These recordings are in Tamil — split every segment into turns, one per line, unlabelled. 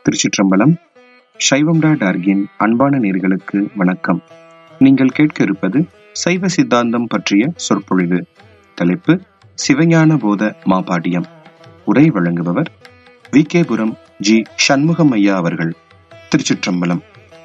திருச்சிற்றம்பலம் சைவம் டாட் ஆர்கின் அன்பான நேர்களுக்கு வணக்கம் நீங்கள் கேட்க இருப்பது சைவ சித்தாந்தம் பற்றிய சொற்பொழிவு தலைப்பு சிவஞான போத மாபாடியம் உரை வழங்குபவர் வி கேபுரம் ஜி சண்முகம் ஐயா அவர்கள் திருச்சிற்றம்பலம்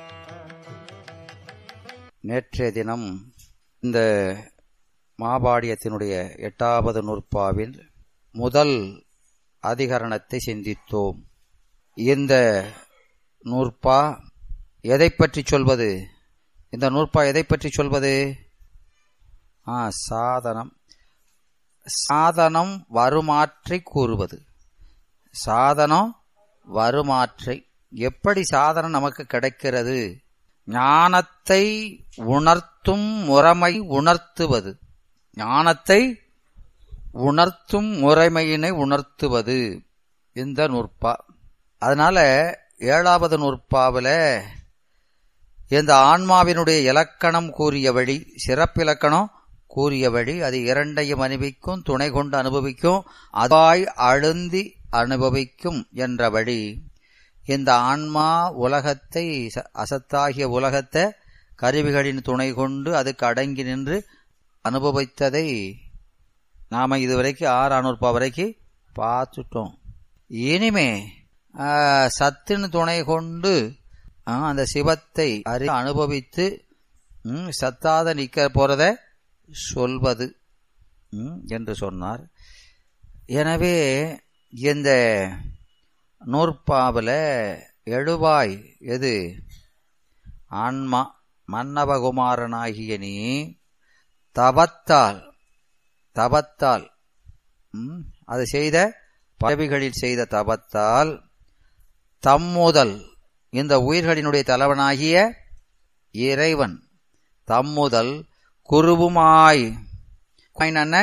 நேற்றைய தினம் இந்த மாபாடியத்தினுடைய எட்டாவது நூற்பாவில் முதல் அதிகரணத்தை சிந்தித்தோம் இந்த நூற்பா எதை பற்றி சொல்வது இந்த நூற்பா எதை பற்றி சொல்வது ஆ சாதனம் சாதனம் வருமாற்றை கூறுவது சாதனம் வருமாற்றை எப்படி சாதனம் நமக்கு கிடைக்கிறது ஞானத்தை உணர்த்தும் முறைமை உணர்த்துவது ஞானத்தை உணர்த்தும் முறைமையினை உணர்த்துவது இந்த நூற்பா அதனால ஏழாவது நூற்பாவில் இந்த ஆன்மாவினுடைய இலக்கணம் கூறிய வழி சிறப்பிலக்கணம் கூறிய வழி அது இரண்டையும் அனுபவிக்கும் துணை கொண்டு அனுபவிக்கும் அதாய் அழுந்தி அனுபவிக்கும் என்ற வழி இந்த ஆன்மா உலகத்தை அசத்தாகிய உலகத்தை கருவிகளின் துணை கொண்டு அதுக்கு அடங்கி நின்று அனுபவித்ததை நாம இதுவரைக்கும் ஆறு அனூற்பா வரைக்கும் பார்த்துட்டோம் இனிமே சத்தின் துணை கொண்டு அந்த சிவத்தை அறி அனுபவித்து சத்தாத நிக்க போறத சொல்வது என்று சொன்னார் எனவே இந்த நூற்பாவில் எழுவாய் எது ஆன்மா மன்னவகுமாரனாகிய நீ தவத்தால் தவத்தால் அது செய்த பறவைகளில் செய்த தவத்தால் தம்முதல் இந்த உயிர்களினுடைய தலைவனாகிய இறைவன் தம்முதல் குருவுமாய் என்ன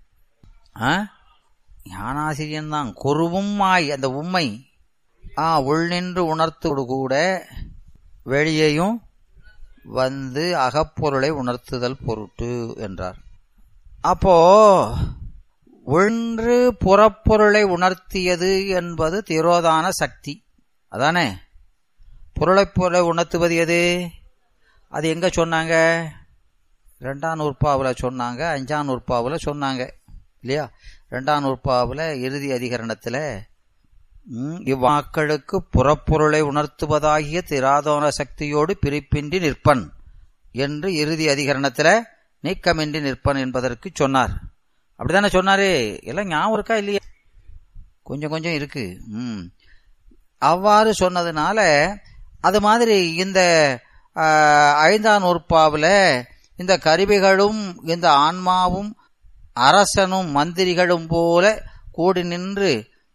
ஞானாசிரியன் தான் குருவுமாய் அந்த உண்மை ஆ உள்நின்று உணர்த்தோடு கூட வெளியையும் வந்து அகப்பொருளை உணர்த்துதல் பொருட்டு என்றார் அப்போ ஒன்று புறப்பொருளை உணர்த்தியது என்பது திரோதான சக்தி அதானே பொருளை பொருளை உணர்த்துவது எது அது எங்க சொன்னாங்க ரெண்டாம் நூற்பாவில் சொன்னாங்க அஞ்சாம் நூற்பாவில் சொன்னாங்க இல்லையா ரெண்டாம் நூற்பாவில் இறுதி அதிகரணத்தில் இவ்வாக்களுக்கு புறப்பொருளை உணர்த்துவதாகிய திராதோன சக்தியோடு பிரிப்பின்றி நிற்பன் என்று இறுதி அதிகரணத்தில் நீக்கமின்றி நிற்பன் என்பதற்கு சொன்னார் அப்படித்தானே சொன்னாரு எல்லாம் ஞாபகம் இருக்கா இல்லையா கொஞ்சம் கொஞ்சம் இருக்கு ம் அவ்வாறு சொன்னதுனால அது மாதிரி இந்த ஐந்தாம் நூற்பாவில் இந்த கருவிகளும் இந்த ஆன்மாவும் அரசனும் மந்திரிகளும் போல கூடி நின்று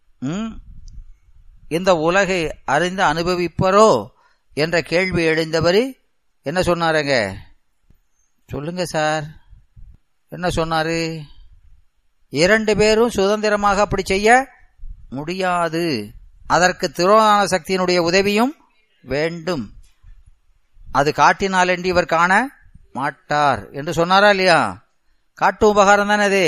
இந்த உலகை அறிந்து அனுபவிப்பரோ என்ற கேள்வி எழுந்தவரி என்ன சொன்னாருங்க சொல்லுங்க சார் என்ன சொன்னாரு இரண்டு பேரும் சுதந்திரமாக அப்படி செய்ய முடியாது அதற்கு திரோதான சக்தியினுடைய உதவியும் வேண்டும் அது காட்டினால் என்று இவர் காண மாட்டார் என்று சொன்னாரா இல்லையா காட்டு உபகாரம் தானே அது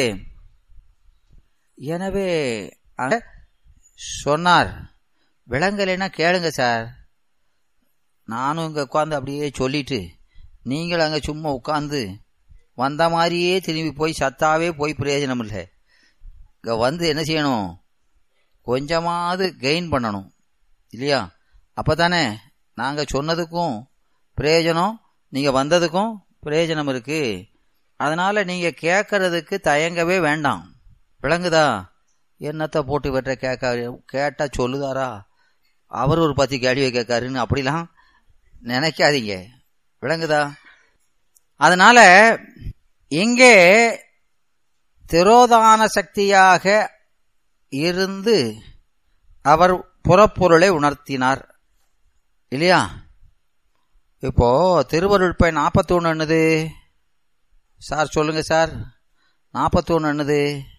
எனவே சொன்னார் விலங்கலைன்னா கேளுங்க சார் நானும் இங்க உட்காந்து அப்படியே சொல்லிட்டு நீங்கள் அங்க சும்மா உட்காந்து வந்த மாதிரியே திரும்பி போய் சத்தாவே போய் பிரயோஜனம் இல்லை இங்க வந்து என்ன செய்யணும் கொஞ்சமாவது கெயின் பண்ணணும் இல்லையா அப்பதானே நாங்க சொன்னதுக்கும் பிரயோஜனம் நீங்க வந்ததுக்கும் பிரயோஜனம் இருக்கு அதனால நீங்க கேட்கறதுக்கு தயங்கவே வேண்டாம் விளங்குதா என்னத்தை போட்டு வெட்ட கேட்க கேட்டா சொல்லுதாரா அவர் ஒரு பத்து கேள்வியை கேட்காருன்னு அப்படிலாம் நினைக்காதீங்க விளங்குதா அதனால இங்கே திரோதான சக்தியாக இருந்து அவர் புறப்பொருளை உணர்த்தினார் இல்லையா இப்போ திருவருள் பை நாற்பத்தி ஒன்று என்னது சார் சொல்லுங்க சார் நாற்பத்தி ஒன்று என்னது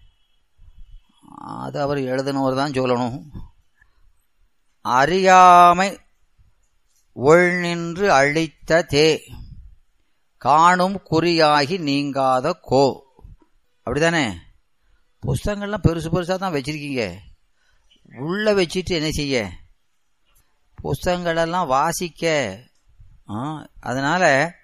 அது அவர் எழுதினவர் தான் சொல்லணும் அறியாமை உள் நின்று அழித்த தே காணும் குறியாகி நீங்காத கோ அப்படிதானே புஸ்தகங்கள்லாம் பெருசு பெருசாக தான் வச்சிருக்கீங்க உள்ள வச்சுட்டு என்ன செய்ய புஸ்தகங்களெல்லாம் வாசிக்க ஆ, அதனால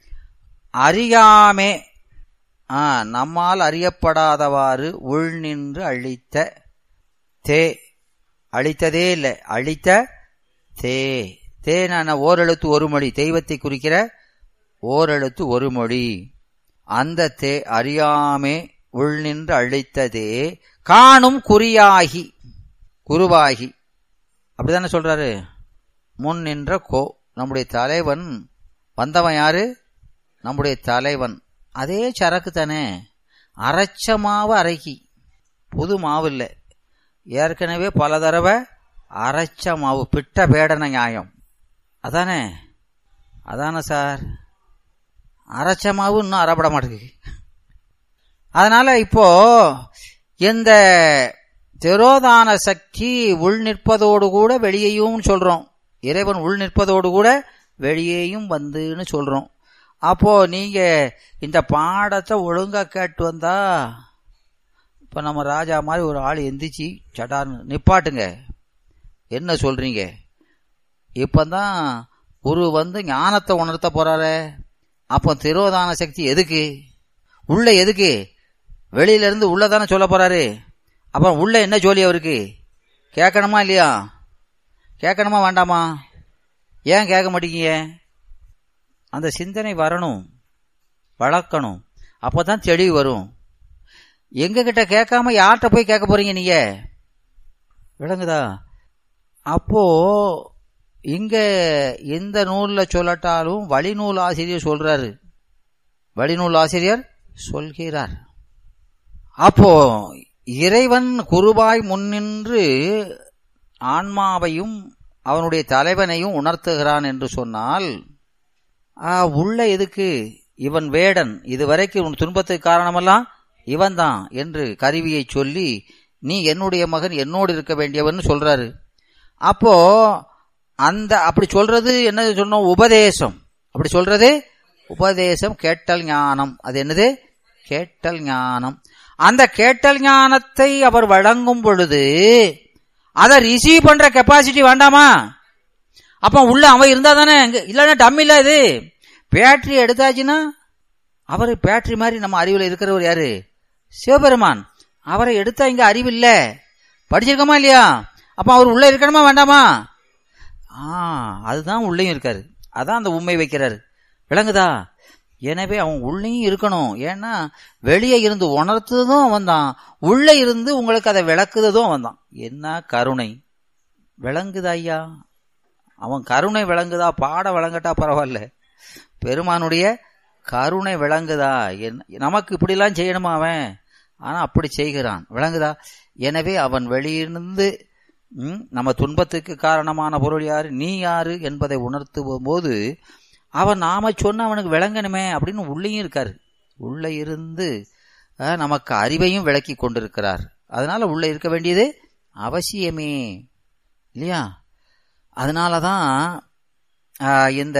அறியாமே ஆ, நம்மால் அறியப்படாதவாறு உள் நின்று அழித்த தே அழித்ததே இல்லை அழித்த தே தேனான ஓரெழுத்து ஒரு மொழி தெய்வத்தை குறிக்கிற ஓரெழுத்து ஒரு மொழி அந்த தே அறியாமே உள் நின்று அழித்ததே காணும் குறியாகி குருவாகி அப்படிதானே சொல்றாரு முன் நின்ற கோ நம்முடைய தலைவன் வந்தவன் யாரு நம்முடைய தலைவன் அதே சரக்கு தானே அரைச்ச மாவு அரைக்கி புது மாவு இல்லை ஏற்கனவே பல தடவை அரைச்ச மாவு பிட்ட பேடன நியாயம் அதானே அதானே சார் அரைச்ச மாவு இன்னும் அறப்பட மாட்டேங்குது அதனால இப்போ இந்த திரோதான சக்தி உள் நிற்பதோடு கூட வெளியேயும் சொல்றோம் இறைவன் உள் நிற்பதோடு கூட வெளியேயும் வந்துன்னு சொல்றோம் அப்போ நீங்க இந்த பாடத்தை ஒழுங்கா கேட்டு வந்தா இப்ப நம்ம ராஜா மாதிரி ஒரு ஆள் எந்திரிச்சு சடார்னு நிப்பாட்டுங்க என்ன சொல்றீங்க இப்பதான் குரு வந்து ஞானத்தை உணர்த்த போறாரு அப்போ திரோதான சக்தி எதுக்கு உள்ள எதுக்கு வெளியில இருந்து உள்ளதானே சொல்ல போறாரு அப்புறம் உள்ள என்ன ஜோலி அவருக்கு கேட்கணுமா இல்லையா கேட்கணுமா வேண்டாமா ஏன் கேட்க மாட்டேங்க அந்த சிந்தனை வரணும் வளர்க்கணும் அப்பதான் தெளிவு வரும் எங்க கிட்ட கேட்காம யார்கிட்ட போய் கேட்க போறீங்க நீங்க விளங்குதா அப்போ இங்க எந்த நூல்ல சொல்லட்டாலும் வழிநூல் ஆசிரியர் சொல்றாரு வழிநூல் ஆசிரியர் சொல்கிறார் அப்போ இறைவன் குருவாய் முன்னின்று ஆன்மாவையும் அவனுடைய தலைவனையும் உணர்த்துகிறான் என்று சொன்னால் ஆ, உள்ள எதுக்கு இவன் வேடன் இதுவரைக்கும் உன் துன்பத்துக்கு காரணமெல்லாம் இவன்தான் என்று கருவியை சொல்லி நீ என்னுடைய மகன் என்னோடு இருக்க வேண்டியவன் சொல்றாரு அப்போ அந்த அப்படி சொல்றது என்ன சொன்னோம் உபதேசம் அப்படி சொல்றது உபதேசம் கேட்டல் ஞானம் அது என்னது கேட்டல் ஞானம் அந்த கேட்டல் ஞானத்தை அவர் வழங்கும் பொழுது அதை ரிசீவ் பண்ற கெப்பாசிட்டி வேண்டாமா அப்ப உள்ள அவன் இருந்தா தானே இல்லைன்னா டம்மி இல்ல இது பேட்டரி எடுத்தாச்சுன்னா அவர் பேட்டரி மாதிரி நம்ம அறிவுல இருக்கிறவர் யாரு சிவபெருமான் அவரை எடுத்தா இங்க அறிவு இல்ல படிச்சிருக்கோமா இல்லையா அப்ப அவர் உள்ள இருக்கணுமா வேண்டாமா ஆ அதுதான் உள்ளேயும் இருக்காரு அதான் அந்த உண்மை வைக்கிறாரு விளங்குதா எனவே அவன் உள்ளேயும் இருக்கணும் ஏன்னா வெளியே இருந்து உணர்த்துறதும் அவன் தான் உள்ள இருந்து உங்களுக்கு அதை விளக்குறதும் அவன் தான் என்ன கருணை விளங்குதா ஐயா அவன் கருணை விளங்குதா பாட விளங்கட்டா பரவாயில்ல பெருமானுடைய கருணை விளங்குதா என்ன நமக்கு இப்படிலாம் செய்யணுமா அவன் ஆனா அப்படி செய்கிறான் விளங்குதா எனவே அவன் வெளியிருந்து ம், நம்ம துன்பத்துக்கு காரணமான பொருள் யாரு நீ யாரு என்பதை உணர்த்தும் போது அவன் நாம சொன்ன அவனுக்கு விளங்கணுமே அப்படின்னு உள்ளேயும் இருக்காரு உள்ள இருந்து அஹ், நமக்கு அறிவையும் விளக்கி கொண்டிருக்கிறார் அதனால உள்ள இருக்க வேண்டியது அவசியமே இல்லையா அதனாலதான் ஆஹ், இந்த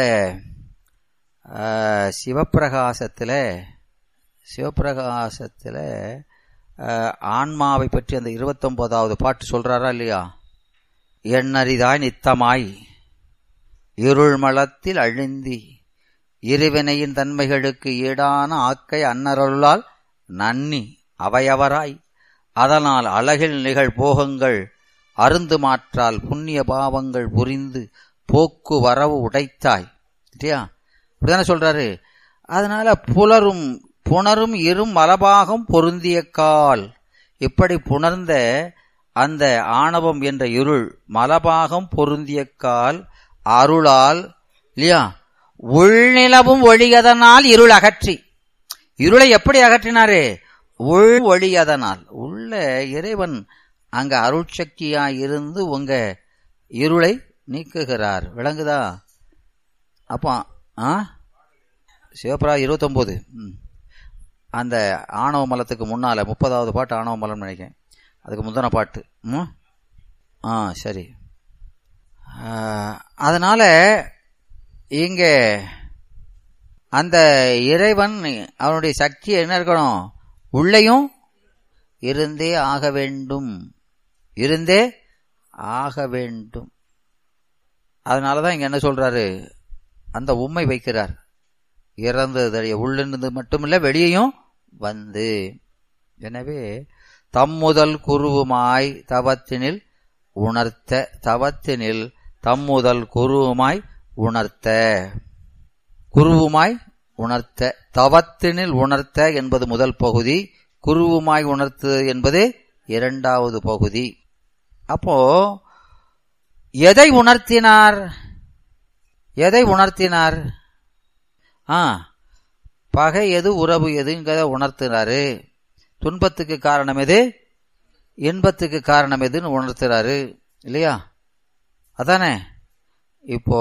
ஆஹ், சிவப்பிரகாசத்துல சிவப்பிரகாசத்துல ஆஹ், ஆன்மாவை பற்றி அந்த இருபத்தொன்பதாவது பாட்டு சொல்றாரா இல்லையா எண்ணறிதாய் நித்தமாய் இருள் மலத்தில் அழுந்தி இருவினையின் தன்மைகளுக்கு ஈடான ஆக்கை அன்னருளால் நன்னி அவையவராய் அதனால் அழகில் நிகழ் போகங்கள் அருந்து மாற்றால் புண்ணிய பாவங்கள் புரிந்து போக்கு வரவு உடைத்தாய் இல்லையா இப்படிதானே சொல்றாரு அதனால புலரும் புணரும் இரும் மலபாகம் பொருந்திய கால் இப்படி புணர்ந்த அந்த ஆணவம் என்ற இருள் மலபாகம் பொருந்திய கால் அருளால் இல்லையா உள்நிலவும் ஒளியதனால் இருள் அகற்றி இருளை எப்படி அகற்றினாரு உள் ஒளியதனால் உள்ள இறைவன் அங்க அருட்சக்தியா இருந்து உங்க இருளை நீக்குகிறார் விளங்குதா அப்போ ஆ சிவபுரா இருபத்தொம்போது ம். அந்த ஆணவ மலத்துக்கு முன்னால முப்பதாவது பாட்டு ஆணவ மலம் நினைக்கிறேன் அதுக்கு முந்தின பாட்டு ம் ஆ சரி ஆ, அதனால இங்க அந்த இறைவன் அவனுடைய சக்தி என்ன இருக்கணும் உள்ளேயும் இருந்தே ஆக வேண்டும் இருந்தே ஆக வேண்டும் அதனாலதான் இங்க என்ன சொல்றாரு அந்த உண்மை வைக்கிறார் இறந்தது உள்ளிருந்து மட்டுமில்ல வெளியையும் வந்து எனவே தம்முதல் குருவுமாய் தவத்தினில் உணர்த்த தவத்தினில் தம்முதல் குருவுமாய் உணர்த்த குருவுமாய் உணர்த்த தவத்தினில் உணர்த்த என்பது முதல் பகுதி குருவுமாய் உணர்த்து என்பது இரண்டாவது பகுதி அப்போ எதை உணர்த்தினார் எதை உணர்த்தினார் ஆ பகை எது உறவு எதுங்கிறத உணர்த்துறாரு துன்பத்துக்கு காரணம் எது இன்பத்துக்கு காரணம் எதுன்னு உணர்த்துறாரு இல்லையா அதானே இப்போ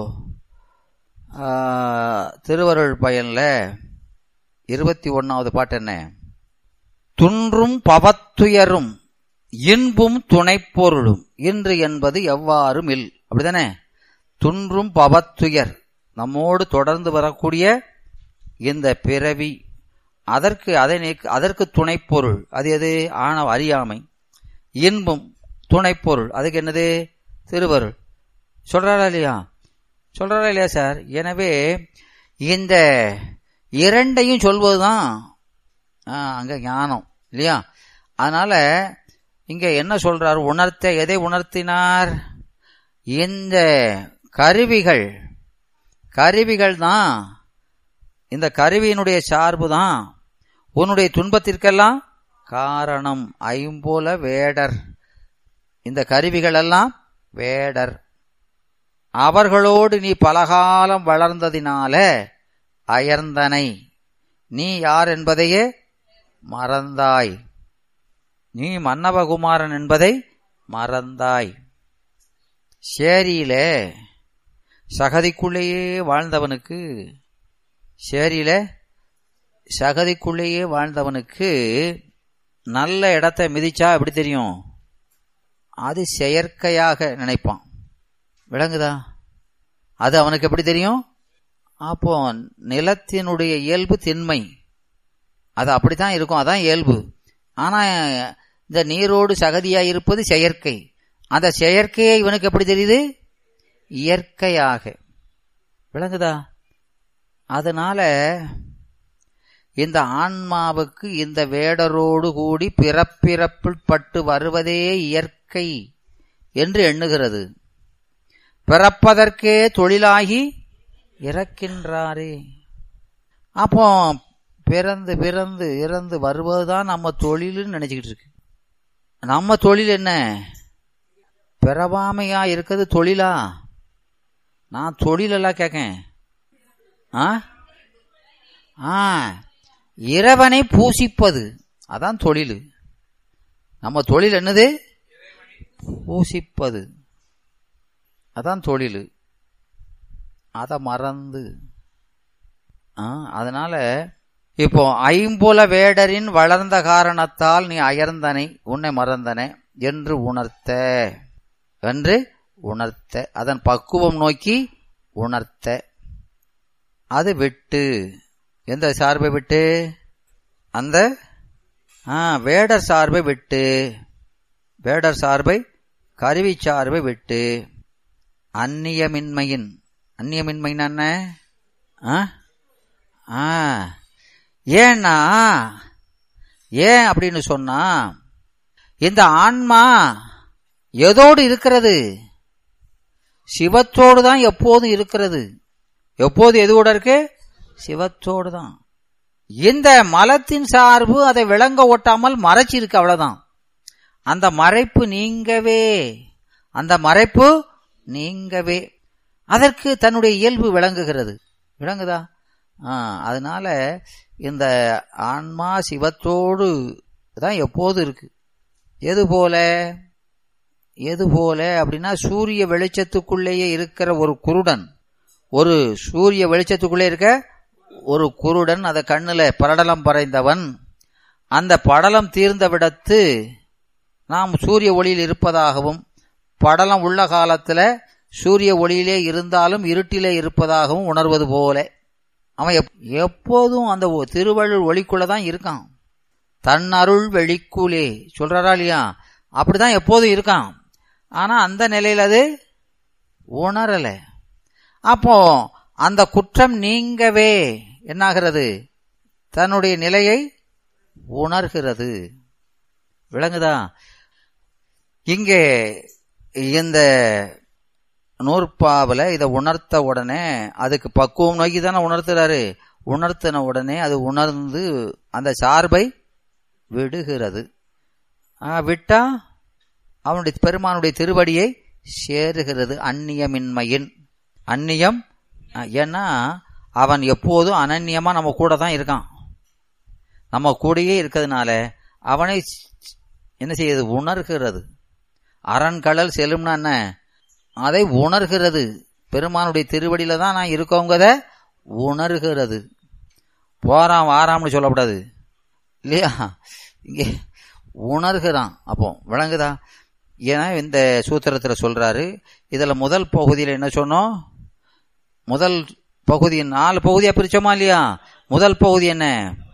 திருவருள் பயன்ல இருபத்தி ஒன்னாவது பாட்டு என்ன துன்றும் பவத்துயரும் இன்பும் துணைப்பொருளும் இன்று என்பது எவ்வாறும் இல் அப்படிதானே துன்றும் பவத்துயர் நம்மோடு தொடர்ந்து வரக்கூடிய இந்த பிறவி அதற்கு அதை அதற்கு துணைப்பொருள் அது எது ஆணவ அறியாமை இன்பும் துணைப்பொருள் அதுக்கு என்னது திருவருள் சொல்றாரா இல்லையா சொல்றாரா இல்லையா சார் எனவே இந்த இரண்டையும் சொல்வதுதான் அங்க ஞானம் இல்லையா அதனால இங்க என்ன சொல்றார் உணர்த்த எதை உணர்த்தினார் இந்த கருவிகள் கருவிகள் தான் இந்த கருவியினுடைய சார்பு தான் உன்னுடைய துன்பத்திற்கெல்லாம் காரணம் ஐம்போல வேடர் இந்த கருவிகள் எல்லாம் வேடர் அவர்களோடு நீ பலகாலம் வளர்ந்ததினால அயர்ந்தனை நீ யார் என்பதையே மறந்தாய் நீ மன்னவகுமாரன் என்பதை மறந்தாய் சேரியில சகதிக்குள்ளேயே வாழ்ந்தவனுக்கு சேரியில சகதிக்குள்ளேயே வாழ்ந்தவனுக்கு நல்ல இடத்த மிதிச்சா எப்படி தெரியும் அது செயற்கையாக நினைப்பான் விளங்குதா அது அவனுக்கு எப்படி தெரியும் அப்போ நிலத்தினுடைய இயல்பு திண்மை அது அப்படித்தான் இருக்கும் அதான் இயல்பு ஆனா இந்த நீரோடு சகதியா இருப்பது செயற்கை அந்த செயற்கையை இவனுக்கு எப்படி தெரியுது இயற்கையாக விளங்குதா அதனால இந்த ஆன்மாவுக்கு இந்த வேடரோடு கூடி பிறப்பிறப்பில் பட்டு வருவதே இயற்கை என்று எண்ணுகிறது பிறப்பதற்கே தொழிலாகி இறக்கின்றாரே அப்போ பிறந்து பிறந்து இறந்து வருவதுதான் நம்ம தொழில்னு நினைச்சுக்கிட்டு இருக்கு நம்ம தொழில் என்ன பிறவாமையா இருக்கிறது தொழிலா நான் தொழிலெல்லாம் கேட்கேன் ஆ ஆ இறைவனை பூசிப்பது அதான் தொழில் நம்ம தொழில் என்னது பூசிப்பது அதான் தொழில் அதை மறந்து அதனால இப்போ ஐம்புல வேடரின் வளர்ந்த காரணத்தால் நீ அயர்ந்தனை உன்னை மறந்தன என்று உணர்த்த என்று உணர்த்த அதன் பக்குவம் நோக்கி உணர்த்த அது விட்டு எந்த சார்பை விட்டு அந்த வேடர் சார்பை விட்டு வேடர் சார்பை கருவி சார்பை விட்டு அந்நியமின்மையின் அந்நியமின்மைன்னு என்ன ஏன்னா ஏன் அப்படின்னு சொன்னா இந்த ஆன்மா எதோடு இருக்கிறது சிவத்தோடு தான் எப்போதும் இருக்கிறது எப்போது எதுவோட இருக்கு சிவத்தோடு தான் இந்த மலத்தின் சார்பு அதை விளங்க ஓட்டாமல் மறைச்சிருக்கு அவ்வளவுதான் அந்த மறைப்பு நீங்கவே அந்த மறைப்பு நீங்கவே அதற்கு தன்னுடைய இயல்பு விளங்குகிறது விளங்குதா அதனால இந்த ஆன்மா சிவத்தோடு தான் எப்போது இருக்கு எது போல எது போல அப்படின்னா சூரிய வெளிச்சத்துக்குள்ளேயே இருக்கிற ஒரு குருடன் ஒரு சூரிய வெளிச்சத்துக்குள்ளே இருக்க ஒரு குருடன் அதை கண்ணுல படலம் பறைந்தவன் அந்த படலம் தீர்ந்த விடத்து நாம் சூரிய ஒளியில் இருப்பதாகவும் படலம் உள்ள காலத்துல சூரிய ஒளியிலே இருந்தாலும் இருட்டிலே இருப்பதாகவும் உணர்வது போல அவன் எப்போதும் அந்த திருவள்ளுவர் ஒளிக்குள்ளதான் இருக்கான் தன் அருள் வெளிக்குலே சொல்றாரா இல்லையா அப்படிதான் எப்போதும் இருக்கான் ஆனா அந்த நிலையில அது உணரல அப்போ அந்த குற்றம் நீங்கவே என்னாகிறது தன்னுடைய நிலையை உணர்கிறது விளங்குதா இங்கே இந்த நூற்பாவில் இதை உணர்த்த உடனே அதுக்கு பக்குவம் நோக்கி தானே உணர்த்துறாரு உணர்த்தின உடனே அது உணர்ந்து அந்த சார்பை விடுகிறது ஆ, விட்டா அவனுடைய பெருமானுடைய திருவடியை சேருகிறது அந்நியமின்மையின் அந்நியம் ஆ, ஏன்னா அவன் எப்போதும் அனன்யமா நம்ம கூட தான் இருக்கான் நம்ம கூடயே இருக்கிறதுனால அவனை என்ன செய்யுது உணர்கிறது அரண்கடல் செல்லும்னா என்ன அதை உணர்கிறது பெருமானுடைய திருவடியில தான் நான் இருக்கோங்கத உணர்கிறது போறான் வாராம்னு சொல்லக்கூடாது இல்லையா இங்கே உணர்கிறான் அப்போ விளங்குதா ஏன்னா இந்த சூத்திரத்தில் சொல்றாரு இதுல முதல் பகுதியில் என்ன சொன்னோம் முதல் பகுதி நாலு பகுதியா பிரிச்சோமா இல்லையா முதல் பகுதி என்ன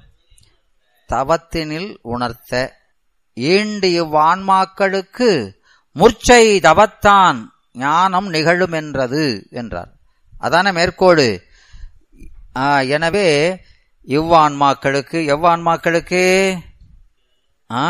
தவத்தினில் உணர்த்த ஈண்டு இவ்வான்மாக்களுக்கு முர்ச்சை தவத்தான் ஞானம் நிகழும் என்றது என்றார் அதான மேற்கோடு ஆ, எனவே இவ்வான்மாக்களுக்கு எவ்வான்மாக்களுக்கு ஆ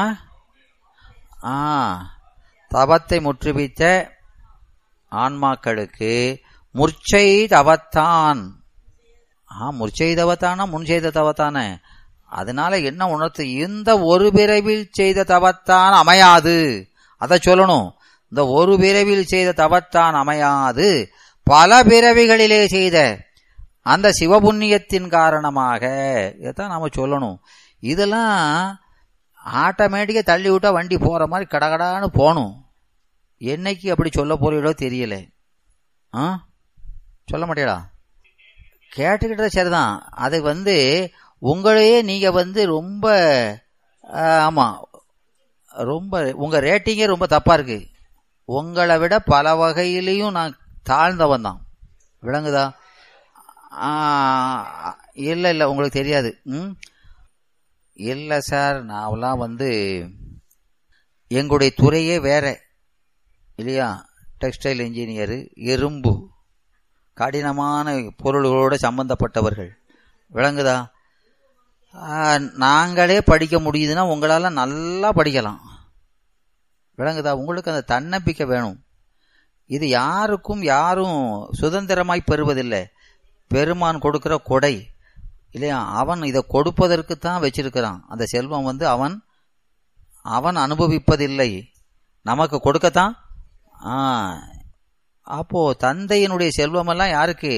ஆ தவத்தை முற்றுவித்த ஆன்மாக்களுக்கு முர்ச்சை தவத்தான் ஆ முர்ச்சை தவத்தானா முன் செய்த தவத்தானே அதனால என்ன உணர்த்து இந்த ஒரு பிறவில் செய்த தவத்தான் அமையாது அதை சொல்லணும் இந்த ஒரு பிறவில் செய்த தவத்தான் அமையாது பல பிறவிகளிலே செய்த அந்த சிவபுண்ணியத்தின் காரணமாக இதைத்தான் நாம சொல்லணும் இதெல்லாம் ஆட்டோமேட்டிக்காக தள்ளி விட்டா வண்டி போற மாதிரி கடகடான்னு போகணும் என்னைக்கு அப்படி சொல்ல போறீங்களோ தெரியல ஆ சொல்ல மாட்டேடா கேட்டுக்கிட்ட சரிதான் அது வந்து உங்களையே நீங்க வந்து ரொம்ப ஆ, ஆமா ரொம்ப உங்க ரேட்டிங்கே ரொம்ப தப்பா இருக்கு உங்களை விட பல வகையிலையும் நான் தாழ்ந்தவன் தான் விளங்குதா ஆ, இல்ல இல்ல உங்களுக்கு தெரியாது ம் இல்ல சார் நான்லாம் வந்து எங்களுடைய துறையே வேற இல்லையா டெக்ஸ்டைல் இன்ஜினியர் இரும்பு கடினமான பொருள்களோடு சம்பந்தப்பட்டவர்கள் விளங்குதா ஆ, நாங்களே படிக்க முடியுதுன்னா உங்களால நல்லா படிக்கலாம் விளங்குதா உங்களுக்கு அந்த தன்னம்பிக்கை வேணும் இது யாருக்கும் யாரும் சுதந்திரமாய் பெறுவதில்லை பெருமான் கொடுக்கிற கொடை இல்லையா அவன் இதை கொடுப்பதற்கு தான் வச்சிருக்கிறான் அந்த செல்வம் வந்து அவன் அவன் அனுபவிப்பதில்லை நமக்கு கொடுக்கத்தான் ஆ அப்போ தந்தையினுடைய செல்வமெல்லாம் யாருக்கு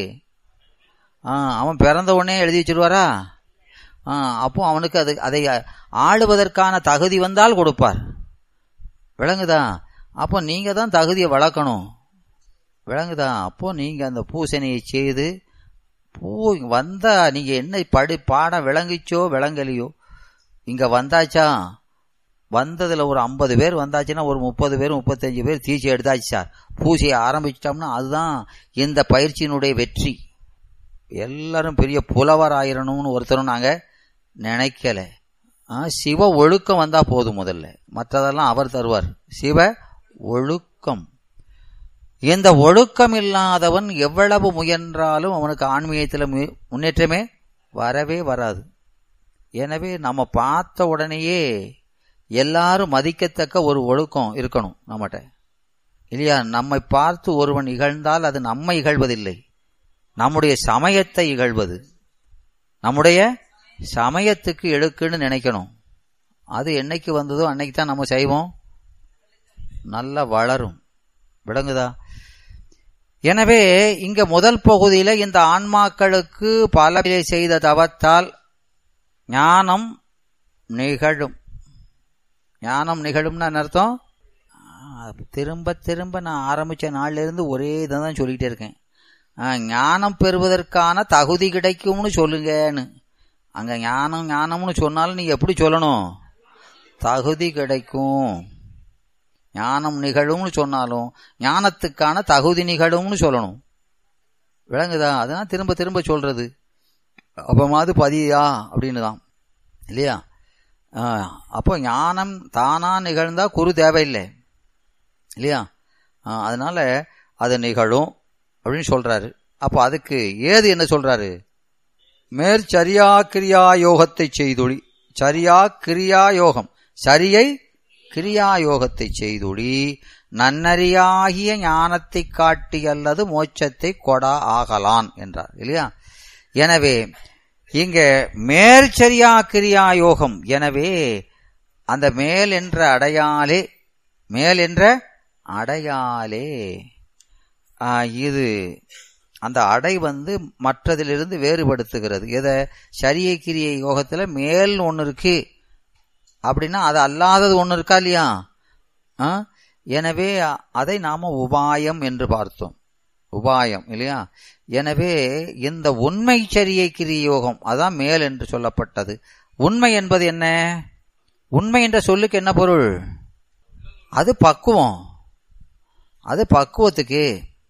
ஆ அவன் பிறந்த உடனே எழுதி வச்சிருவாரா ஆ அப்போ அவனுக்கு அது அதை ஆளுவதற்கான தகுதி வந்தால் கொடுப்பார் விளங்குதா அப்போ நீங்க தான் தகுதியை வளர்க்கணும் விளங்குதா அப்போ நீங்க அந்த பூசணியை செய்து பூ வந்தா நீங்க என்ன படி பாடம் விளங்கிச்சோ விளங்கலையோ இங்க வந்தாச்சா வந்ததுல ஒரு ஐம்பது பேர் வந்தாச்சுன்னா ஒரு முப்பது பேர் முப்பத்தஞ்சு பேர் தீச்சி எடுத்தாச்சு சார் பூசையை ஆரம்பிச்சிட்டோம்னா அதுதான் இந்த பயிற்சியினுடைய வெற்றி எல்லாரும் பெரிய புலவர் ஆயிரணும்னு ஒருத்தரும் நாங்க நினைக்கல ஆ, சிவ ஒழுக்கம் வந்தா போதும் முதல்ல மற்றதெல்லாம் அவர் தருவார் சிவ ஒழுக்கம் இந்த ஒழுக்கம் இல்லாதவன் எவ்வளவு முயன்றாலும் அவனுக்கு ஆன்மீகத்தில் மு- முன்னேற்றமே வரவே வராது எனவே நம்ம பார்த்த உடனேயே எல்லாரும் மதிக்கத்தக்க ஒரு ஒழுக்கம் இருக்கணும் நம்மகிட்ட இல்லையா நம்மை பார்த்து ஒருவன் இகழ்ந்தால் அது நம்மை இகழ்வதில்லை நம்முடைய சமயத்தை இகழ்வது நம்முடைய சமயத்துக்கு எடுக்குன்னு நினைக்கணும் அது என்னைக்கு வந்ததோ அன்னைக்கு தான் நம்ம செய்வோம் நல்லா வளரும் விளங்குதா எனவே இங்க முதல் பகுதியில இந்த ஆன்மாக்களுக்கு பல செய்த தவத்தால் ஞானம் நிகழும் ஞானம் நிகழும்னு என்ன அர்த்தம் ஆ, திரும்ப திரும்ப நான் ஆரம்பிச்ச நாள்ல இருந்து ஒரே இதை தான் சொல்லிட்டே இருக்கேன் ஆ, ஞானம் பெறுவதற்கான தகுதி கிடைக்கும்னு சொல்லுங்கன்னு அங்க ஞானம் ஞானம்னு சொன்னாலும் நீங்க எப்படி சொல்லணும் தகுதி கிடைக்கும் ஞானம் நிகழும்னு சொன்னாலும் ஞானத்துக்கான தகுதி நிகழும்னு சொல்லணும் விளங்குதா அதான் திரும்ப திரும்ப சொல்றது அப்பமாவது பதியா அப்படின்னு தான் இல்லையா ஆ, அப்போ ஞானம் தானா நிகழ்ந்தா குரு தேவையில்லை இல்லையா ஆ, அதனால அது நிகழும் அப்படின்னு சொல்றாரு அப்போ அதுக்கு ஏது என்ன சொல்றாரு மேற்சரியா கிரியா யோகத்தை செய்தொழி சரியா கிரியா யோகம் சரியை கிரியா யோகத்தை செய்தொழி நன்னறியாகிய ஞானத்தை காட்டி அல்லது மோட்சத்தை கொடா ஆகலான் என்றார் இல்லையா எனவே இங்க மேற்சரியா கிரியா யோகம் எனவே அந்த மேல் என்ற அடையாளே மேல் என்ற அடையாளே ஆ, இது அந்த அடை வந்து மற்றதிலிருந்து வேறுபடுத்துகிறது எதை சரியை கிரியை யோகத்தில் மேல் ஒன்று இருக்கு அப்படின்னா அது அல்லாதது ஒன்று இருக்கா இல்லையா ஆ? எனவே அதை நாம உபாயம் என்று பார்த்தோம் உபாயம் இல்லையா எனவே இந்த உண்மை சரியை கிரிய யோகம் அதான் மேல் என்று சொல்லப்பட்டது உண்மை என்பது என்ன உண்மை என்ற சொல்லுக்கு என்ன பொருள் அது பக்குவம் அது பக்குவத்துக்கு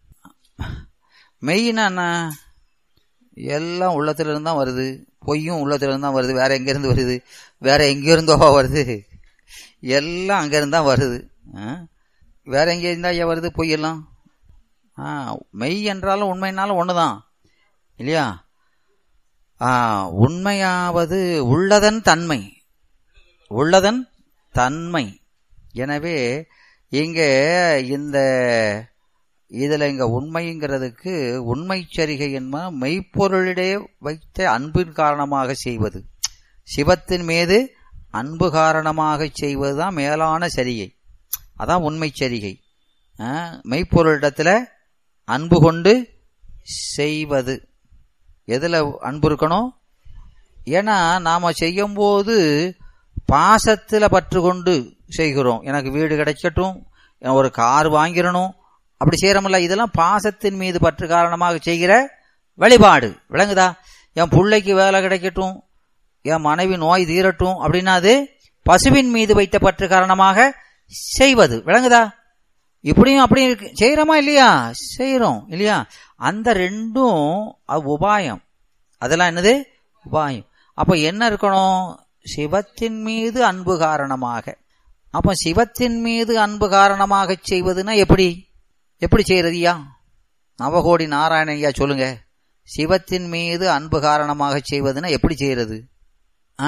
மெய்னா என்ன எல்லாம் உள்ளத்துல இருந்து தான் வருது பொய்யும் உள்ளத்துல இருந்து தான் வருது வேற எங்க இருந்து வருது வேற எங்க இருந்தோ வருது எல்லாம் அங்க இருந்து தான் வருது ஆ? வேற எங்க இருந்தா ஐயா வருது பொய்யெல்லாம் ஆ, மெய் என்றாலும் உண்மைனாலும் ஒண்ணுதான் இல்லையா ஆ, உண்மையாவது உள்ளதன் தன்மை உள்ளதன் தன்மை எனவே இங்க இந்த இதுல இங்க உண்மைங்கிறதுக்கு உண்மை சரிகை என்ப மெய்ப்பொருளிடையே வைத்த அன்பின் காரணமாக செய்வது சிவத்தின் மீது அன்பு காரணமாக செய்வதுதான் மேலான சரிகை அதான் உண்மை சரிகை ஆ, மெய்ப்பொருளிடத்துல அன்பு கொண்டு செய்வது எதுல அன்பு இருக்கணும் ஏன்னா நாம செய்யும்போது பாசத்துல பற்று கொண்டு செய்கிறோம் எனக்கு வீடு கிடைக்கட்டும் எனக்கு ஒரு கார் வாங்கிடணும் அப்படி செய்யறோம்ல இதெல்லாம் பாசத்தின் மீது பற்று காரணமாக செய்கிற வழிபாடு விளங்குதா என் பிள்ளைக்கு வேலை கிடைக்கட்டும் என் மனைவி நோய் தீரட்டும் அப்படின்னா அது பசுவின் மீது வைத்த பற்று காரணமாக செய்வது விளங்குதா இப்படியும் அப்படியும் இருக்கு செய்யறோமா இல்லையா செய்யறோம் இல்லையா அந்த ரெண்டும் அது உபாயம் அதெல்லாம் என்னது உபாயம் அப்ப என்ன இருக்கணும் சிவத்தின் மீது அன்பு காரணமாக அப்ப சிவத்தின் மீது அன்பு காரணமாக செய்வதுன்னா எப்படி எப்படி செய்யறதுயா நவகோடி நாராயண ஐயா சொல்லுங்க சிவத்தின் மீது அன்பு காரணமாக செய்வதுன்னா எப்படி செய்யறது ஆ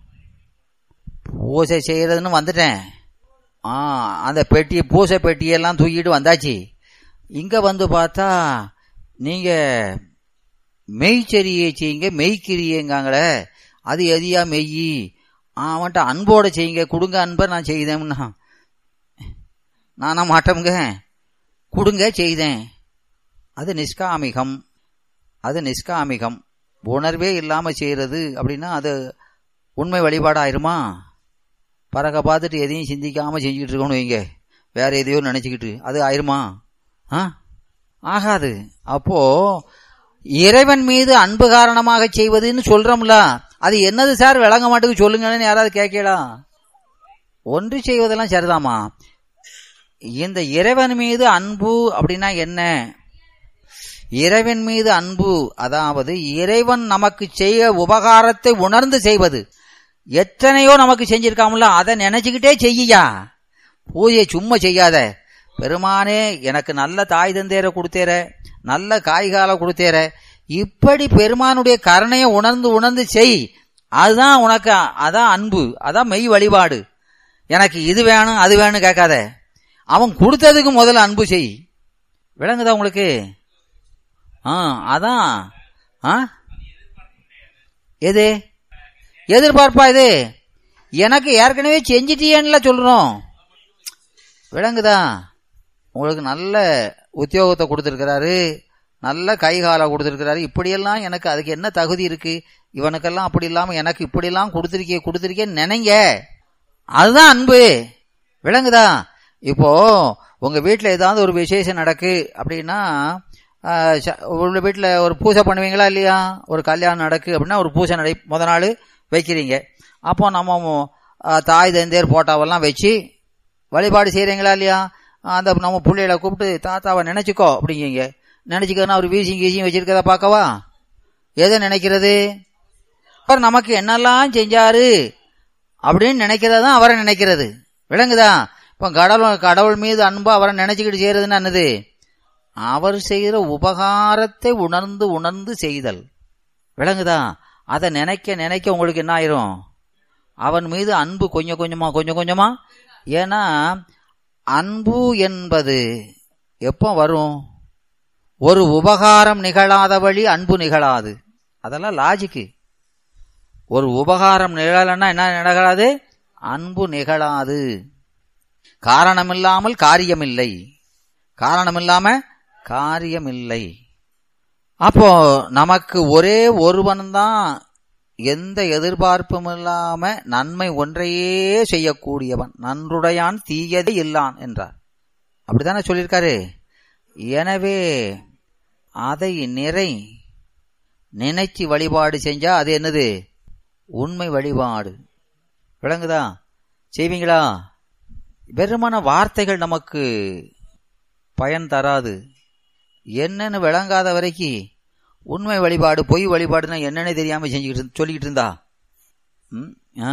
பூஜை செய்யறதுன்னு வந்துட்டேன் ஆ அந்த பெட்டி பூசை பெட்டியெல்லாம் தூக்கிட்டு வந்தாச்சு இங்க வந்து பார்த்தா நீங்க மெய்ச்சரியை செய்யுங்க மெய்க்கிரியங்காங்களே அது எதியா மெய் அவன்கிட்ட அன்போட செய்யுங்க கொடுங்க அன்பை நான் செய்தேன்னா நானா மாட்டோங்க கொடுங்க செய்தேன் அது நிஷ்காமிகம் அது நிஷ்காமிகம் உணர்வே இல்லாம செய்யறது அப்படின்னா அது உண்மை வழிபாடாயிருமா பறக்க பார்த்துட்டு எதையும் சிந்திக்காம செஞ்சுக்கிட்டு இருக்கணும் வைங்க வேற எதையோ நினைச்சுக்கிட்டு அது ஆயிருமா ஆ ஆகாது அப்போ இறைவன் மீது அன்பு காரணமாக செய்வதுன்னு சொல்றோம்ல அது என்னது சார் விளங்க மாட்டுக்கு சொல்லுங்கன்னு யாராவது கேட்கலாம் ஒன்று செய்வதெல்லாம் சரிதாமா இந்த இறைவன் மீது அன்பு அப்படின்னா என்ன இறைவன் மீது அன்பு அதாவது இறைவன் நமக்கு செய்ய உபகாரத்தை உணர்ந்து செய்வது எத்தனையோ நமக்கு செஞ்சிருக்காமல அதை நினைச்சுக்கிட்டே செய்யா பூஜை சும்மா செய்யாத பெருமானே எனக்கு நல்ல தாய் தந்தேரை கொடுத்தேர நல்ல காய்கால கொடுத்தேர இப்படி பெருமானுடைய கருணையை உணர்ந்து உணர்ந்து செய் அதுதான் உனக்கு அதான் அன்பு அதான் மெய் வழிபாடு எனக்கு இது வேணும் அது வேணும் கேட்காத அவன் கொடுத்ததுக்கு முதல்ல அன்பு செய் விளங்குதா உங்களுக்கு ஆ அதான் ஆ எது எதிர்பார்ப்பா இது எனக்கு ஏற்கனவே செஞ்சிட்டியேன்ல சொல்றோம் விளங்குதா உங்களுக்கு நல்ல உத்தியோகத்தை கொடுத்துருக்கிறாரு நல்ல கை காலை கொடுத்துருக்கிறாரு இப்படியெல்லாம் எனக்கு அதுக்கு என்ன தகுதி இருக்கு இவனுக்கெல்லாம் அப்படி இல்லாம எனக்கு இப்படியெல்லாம் கொடுத்துருக்கே கொடுத்துருக்கேன்னு நினைங்க அதுதான் அன்பு விளங்குதா இப்போ உங்க வீட்டில் ஏதாவது ஒரு விசேஷம் நடக்கு அப்படின்னா ஆஹ், ச- உங்க வீட்டில் ஒரு பூஜை பண்ணுவீங்களா இல்லையா ஒரு கல்யாணம் நடக்கு அப்படின்னா ஒரு பூஜை நடை முத நாள் வைக்கிறீங்க அப்போ நம்ம ஆஹ், தாய் தந்தையர் போட்டாவெல்லாம் வச்சு வழிபாடு செய்கிறீங்களா இல்லையா அந்த நம்ம பிள்ளைகளை கூப்பிட்டு தாத்தாவை நினைச்சுக்கோ அப்படிங்க நினைச்சுக்கோன்னா அவர் வீசிங் கீசிங் வச்சிருக்கதா பார்க்கவா எதை நினைக்கிறது அவர் நமக்கு என்னெல்லாம் செஞ்சாரு அப்படின்னு நினைக்கிறது தான் அவரை நினைக்கிறது விளங்குதா இப்போ கடவுள் கடவுள் மீது அன்பா அவரை நினைச்சுக்கிட்டு செய்யறதுன்னா என்னது அவர் செய்கிற உபகாரத்தை உணர்ந்து உணர்ந்து செய்தல் விளங்குதா அதை நினைக்க நினைக்க உங்களுக்கு என்ன ஆயிரும் அவன் மீது அன்பு கொஞ்சம் கொஞ்சமா கொஞ்சம் கொஞ்சமா ஏன்னா அன்பு என்பது எப்போ வரும் ஒரு உபகாரம் நிகழாத வழி அன்பு நிகழாது அதெல்லாம் லாஜிக்கு ஒரு உபகாரம் நிகழலைன்னா என்ன நிகழாது அன்பு நிகழாது காரணமில்லாமல் காரியமில்லை காரணமில்லாம காரியமில்லை அப்போ நமக்கு ஒரே ஒருவன் தான் எந்த எதிர்பார்ப்பும் இல்லாம நன்மை ஒன்றையே செய்யக்கூடியவன் நன்றுடையான் தீயதே இல்லான் என்றார் அப்படித்தானே சொல்லியிருக்காரு எனவே அதை நிறை நினைச்சு வழிபாடு செஞ்சா அது என்னது உண்மை வழிபாடு விளங்குதா செய்வீங்களா வெறுமான வார்த்தைகள் நமக்கு பயன் தராது என்னன்னு விளங்காத வரைக்கும் உண்மை வழிபாடு பொய் வழிபாடுன்னா என்னன்னு தெரியாம செஞ்சுக்கிட்டு சொல்லிக்கிட்டு இருந்தா ம், ஆ.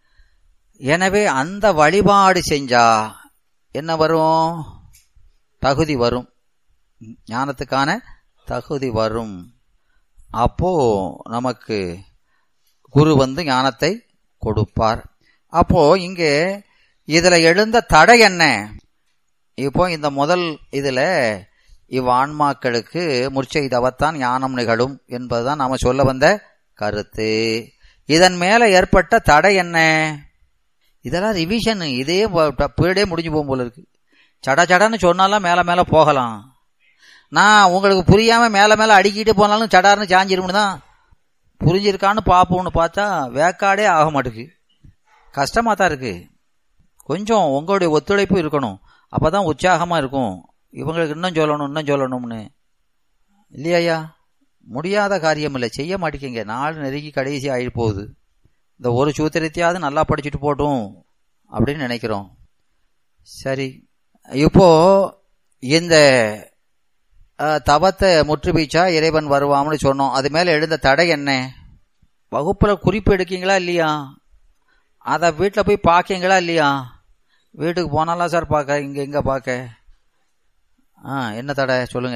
எனவே அந்த வழிபாடு செஞ்சா என்ன வரும் தகுதி வரும் ஞானத்துக்கான தகுதி வரும் அப்போ நமக்கு குரு வந்து ஞானத்தை கொடுப்பார் அப்போ இங்கே இதுல எழுந்த தடை என்ன இப்போ இந்த முதல் இதுல இவ்வான்மாக்களுக்கு முற்செய் தவத்தான் ஞானம் நிகழும் என்பதுதான் நாம சொல்ல வந்த கருத்து இதன் மேல ஏற்பட்ட தடை என்ன இதெல்லாம் ரிவிஷன் இதே பீரியடே முடிஞ்சு போகும் போல இருக்கு சட சடன்னு சொன்னாலும் மேல மேல போகலாம் நான் உங்களுக்கு புரியாம மேல மேல அடிக்கிட்டு போனாலும் சடார்னு சாஞ்சிரும்னு தான் புரிஞ்சிருக்கான்னு பார்ப்போம்னு பார்த்தா வேக்காடே ஆக மாட்டுக்கு கஷ்டமா தான் இருக்கு கொஞ்சம் உங்களுடைய ஒத்துழைப்பு இருக்கணும் அப்பதான் உற்சாகமா இருக்கும் இவங்களுக்கு இன்னும் சொல்லணும் இன்னும் சொல்லணும்னு இல்லையா முடியாத காரியம் இல்லை செய்ய மாட்டேங்க நாள் நெருங்கி கடைசி ஆயிட்டு போகுது இந்த ஒரு சூத்திரத்தையாவது நல்லா படிச்சுட்டு போட்டும் அப்படின்னு நினைக்கிறோம் சரி இப்போ இந்த அஹ், தவத்தை முற்றுபீச்சா இறைவன் வருவாம்னு சொன்னோம் அது மேல எழுந்த தடை என்ன வகுப்புல குறிப்பு எடுக்கீங்களா இல்லையா அதை வீட்டில் போய் பார்க்கீங்களா இல்லையா வீட்டுக்கு போனாலாம் சார் பார்க்க இங்க எங்க பார்க்க ஆ என்ன தடை சொல்லுங்க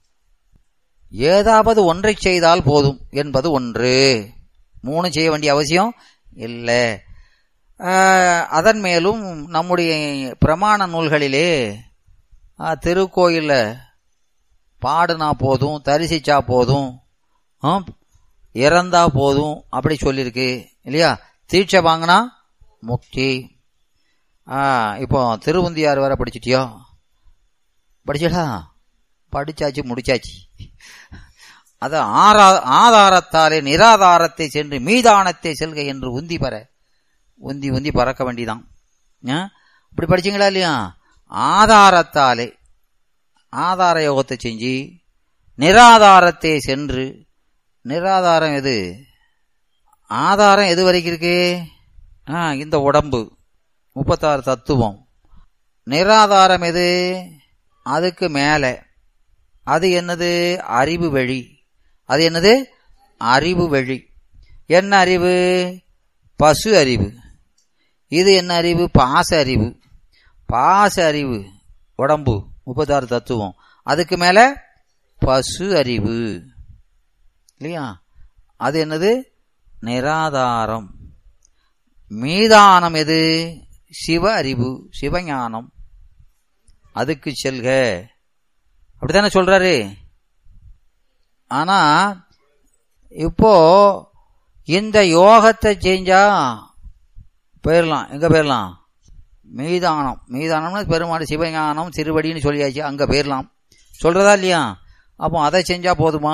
ஏதாவது ஒன்றை செய்தால் போதும் என்பது ஒன்று மூணு செய்ய வேண்டிய அவசியம் இல்லை அதன் மேலும் நம்முடைய பிரமாண நூல்களிலே ஆ, திருக்கோயில்ல பாடுனா போதும் தரிசிச்சா போதும் ஆ, இறந்தா போதும் அப்படி சொல்லியிருக்கு இல்லையா தீட்சை வாங்கினா முக்தி ஆ, இப்போ திருவந்தியார் வர படிச்சிட்டியோ படிச்சடா படிச்சாச்சு முடிச்சாச்சு அது ஆரா ஆதாரத்தாலே நிராதாரத்தை சென்று மீதானத்தை செல்க என்று உந்தி பெற உந்தி உந்தி பறக்க வேண்டிதான் ஆ? இப்படி படிச்சீங்களா இல்லையா ஆதாரத்தாலே ஆதார யோகத்தை செஞ்சு நிராதாரத்தை சென்று நிராதாரம் எது ஆதாரம் எது வரைக்கும் இருக்கு ஆ, இந்த உடம்பு முப்பத்தாறு தத்துவம் நிராதாரம் எது அதுக்கு மேலே அது என்னது அறிவு வழி அது என்னது அறிவு வழி என்ன அறிவு பசு அறிவு இது என்ன அறிவு பாச அறிவு பாச அறிவு உடம்பு முப்பத்தாறு தத்துவம் அதுக்கு மேல பசு அறிவு இல்லையா அது என்னது நிராதாரம் மீதானம் எது சிவ அறிவு சிவஞானம் அதுக்கு செல்க அப்படித்தானே சொல்றாரு ஆனா இப்போ இந்த யோகத்தை செஞ்சா போயிடலாம் எங்க போயிடலாம் மீதானம் மீதானம்னு பெருமாள் சிவஞானம் திருவடின்னு சொல்லியாச்சு அங்க போயிடலாம் சொல்றதா இல்லையா அப்போ அதை செஞ்சா போதுமா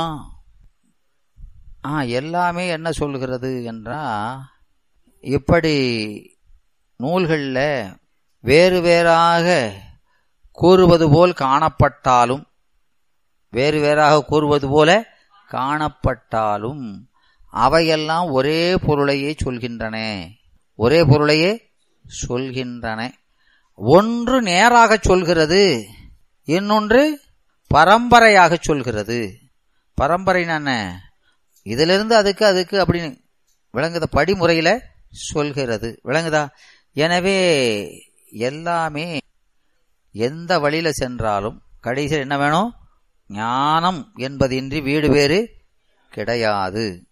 ஆ எல்லாமே என்ன சொல்லுகிறது என்றா இப்படி நூல்களில் வேறு வேறாக கூறுவது போல் காணப்பட்டாலும் வேறு வேறாக கூறுவது போல காணப்பட்டாலும் அவையெல்லாம் ஒரே பொருளையே சொல்கின்றன ஒரே பொருளையே சொல்கின்றன ஒன்று நேராக சொல்கிறது இன்னொன்று பரம்பரையாக சொல்கிறது பரம்பரைன்னா என்ன இதிலிருந்து அதுக்கு அதுக்கு அப்படின்னு விளங்குத படிமுறையில சொல்கிறது விளங்குதா எனவே எல்லாமே எந்த வழியில சென்றாலும் கடைசியில் என்ன வேணும் ஞானம் என்பதின்றி வீடு வேறு கிடையாது